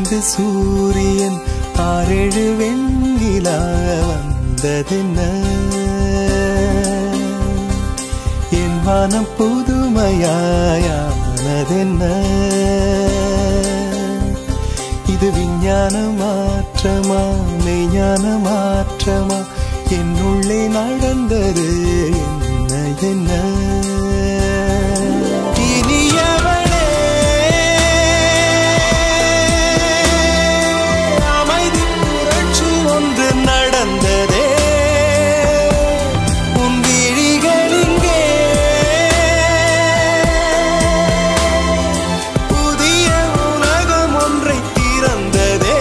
நான்கைந்து சூரியன் ஆறேழு வெண்ணிலா வந்ததென்ன என் வானம் புதுமையாயானதென்ன இது விஞ்ஞான மாற்றமா மெய்ஞான மாற்றமா என்னுள்ளே நடந்தது என்ன என்ன இனியவளே அமைதி புரட்சி ஒன்று நடந்ததே உன் விழிகளிங்கே புதிய உலகம் ஒன்றை திறந்ததே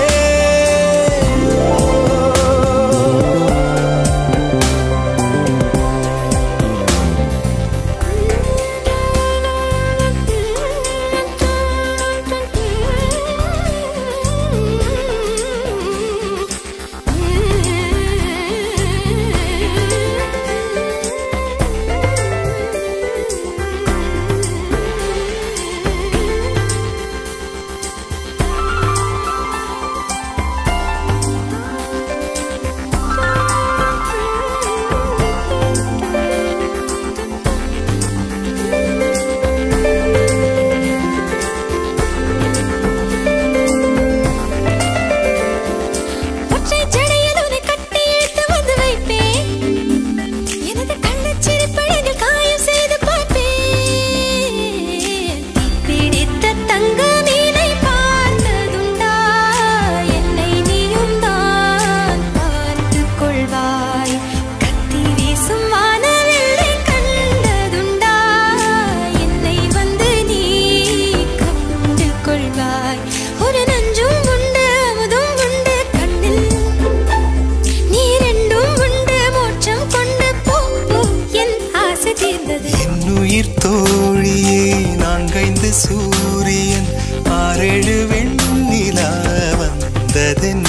ஒற்றை ஜடையில் உன்னை கட்டி இழுத்து வந்து வைப்பேன் எனது கள்ளச்சிரிப்பழகில் காயம் செய்து பார்ப்பேன் பிடித்த தங்க மீனை பார்த்ததுண்டா என்னை நீயும் தான் பார்த்துக் கொள்வாய் கத்தி வீசும் வானவில்லை கண்டதுண்டா என்னை வந்து நீ கண்டு கொள்வாய் ஒரு நஞ்சும் உண்டு அமுதும் உண்டு கண்ணில் நீ ரெண்டும் உண்டு மோட்சம் கொண்டு போ போ என் ஆசை தீர்ந்தது என்னுயிர் தோழியே நான்கைந்து சூரியன் ஆறேழு வெண்ணிலா வந்ததென்ன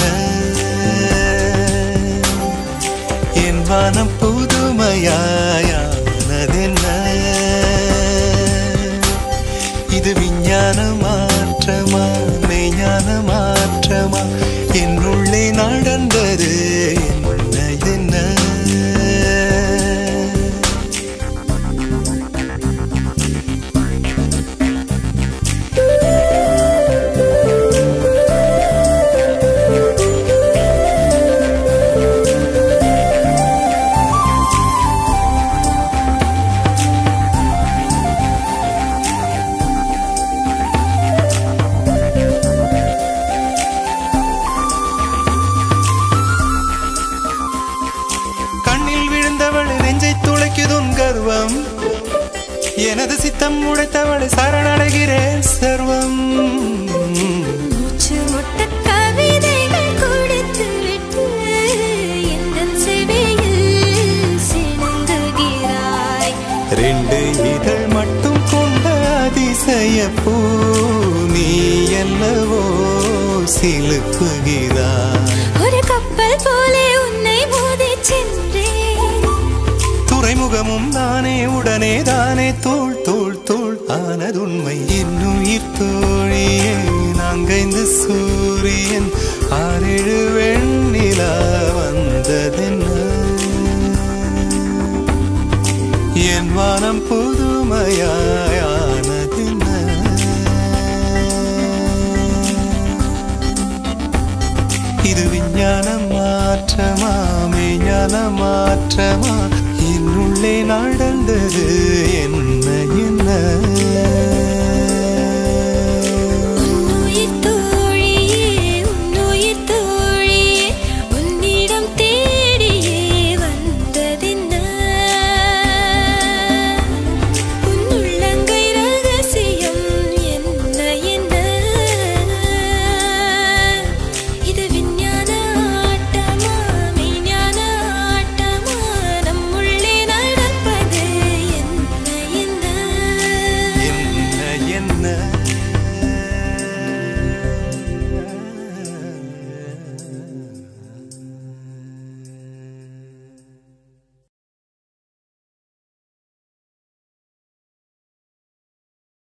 என் வானம் புதுமையாயானதென்ன இது விஞ்ஞான மாற்றமா மெய்ஞான மாற்றமா என்னுள்ளே நடந்தது என்ன என்ன கண்ணில் விழுந்தவள் நெஞ்சை துளைக்குதும் கர்வம் எனது சித்தம் உடைத்தவளை சரணடைகிறேன் சர்வம் மூச்சு முட்ட கவிதைகள் கொடுத்து விட்டு எந்தன் செவியில் சிணுங்குகிறாய் ரெண்டு இதழ் மட்டும் கொண்ட அதிசய பூ நீ என்னவோ சிலுக்குகிறாய் ஒரு கப்பல் போலே உன்னை மோதி சென்றேன் துறைமுகமும் தானே உடனே தானே தோள் தோள் தோள் ஆனதுண்மை இன்னுயிர் தோழியே நாங்கைந்து சூரியன் ஆறேழு வெண்ணிலா வந்ததென்ன என் வானம் புதுமையாயானதென்ன இது விஞ்ஞான மாற்றமா மெய்ஞான மாற்றமா என்னுள்ளே நடந்த